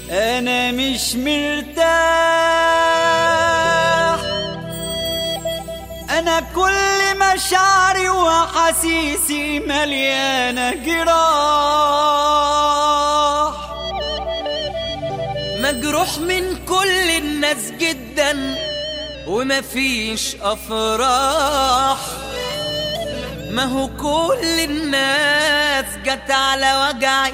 انا مش مرتاح انا كل مشاعري واحاسيسي مليانه جراح مجروح من كل الناس جدا ومفيش افراح ما هو كل الناس جت على وجعي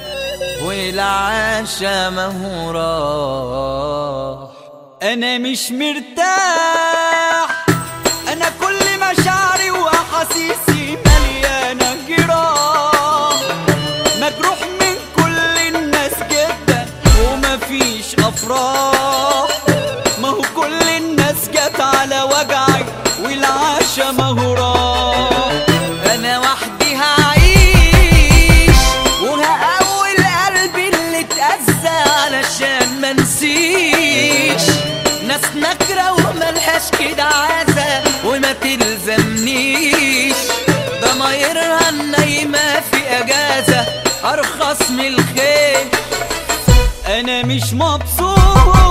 والعاشا ما هو راح انا مش مرتاح انا كل مشاعري واحاسيسي مليانه جراح مجروح من كل الناس جدا ومفيش افراح ما هو كل الناس جت على وجعي والعاشا ما هو راح انا وحدي هعيش وهقوي قلبي اللي اتأذى علشان ما نسيش ناس نكرة وملهاش كده عازة وما تلزمنيش ضمايرها النايمة في اجازة ارخص من الخير انا مش مبسوط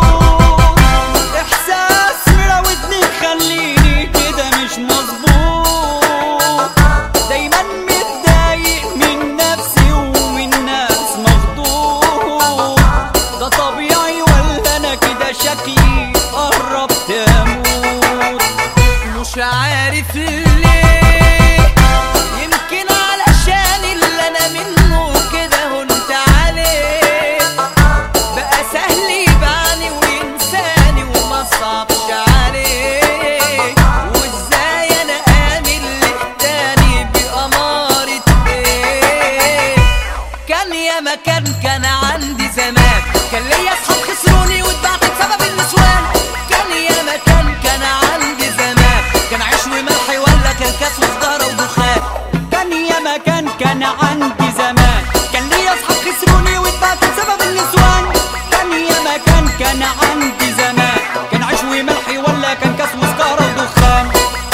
احساس مراودني خليني كده مش مظبوط دايما متضايق من نفسي ومن ناس مخضوض ده طبيعي ولا انا كده شكلي قربت اموت مش عارف ليه يمكن علشان اللي انا منه كده هنت عليه بقى سهل يبعني وينساني وما صعبش عليه وازاي انا امن للتاني بأمارة ايه كان يا مكان كان عندي زمان كان ليا اصحاب خسروني واتبعت بسبب النسوان كان يا مكان كان عندي زمان كان عيش وملح ولا كان كاس وسجارة ودخان كان يا مكان كان عندي زمان كان ليا اصحاب خسروني واتبعت بسبب النسوان كان يا مكان كان عندي زمان كان عيش وملحي ولا كان كاس وسجارة ودخان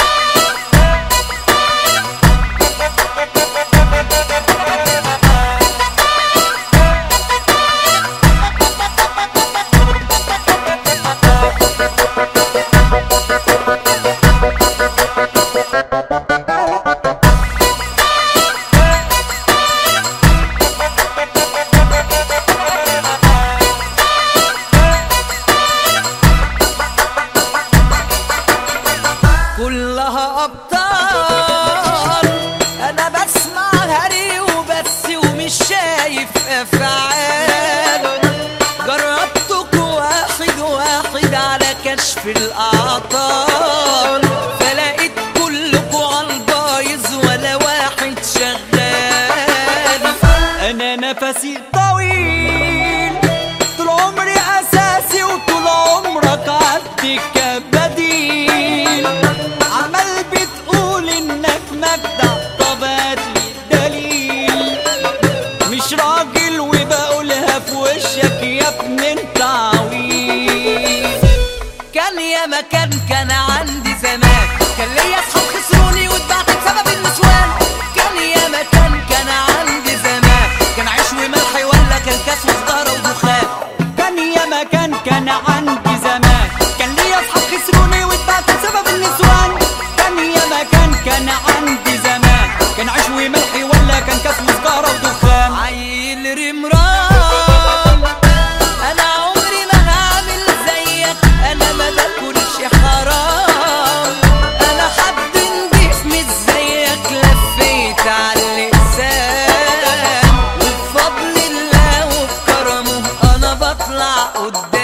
كلها ابطال انا بسمع هري وبس ومش شايف افعال جربتك واحد واحد على كشف الاعطال فلقيت كلكوا عالبايظ ولا واحد شغال انا نفسي طويل طول عمري اساسي وطول عمرك عندك كبديل عمال بتقول انك مجدع طب هاتلي الدليل مش راجل وبقولها في وشك يا ابن انت عويل كان يا مكان كان عندي زمان كان ليا اصحاب خسروني واتبعت بسبب النسوان كان يا مكان كان عندي زمان كان عيش وملح ولا كان كاس وسجارة ودخان كان يا مكان كان عندي زمان كان ليا اصحاب خسروني واتبعت بسبب النسوان كان يا مكان كان عندي زمان كان عيش وملحي ولا كان كاس وسجارة ودخان عيل رمران انا عمري ما هعمل زيك انا ما باكلش حرام انا حد نضيف مش زيك لفيت على اللسان وبفضل الله وبكرمه انا بطلع قدام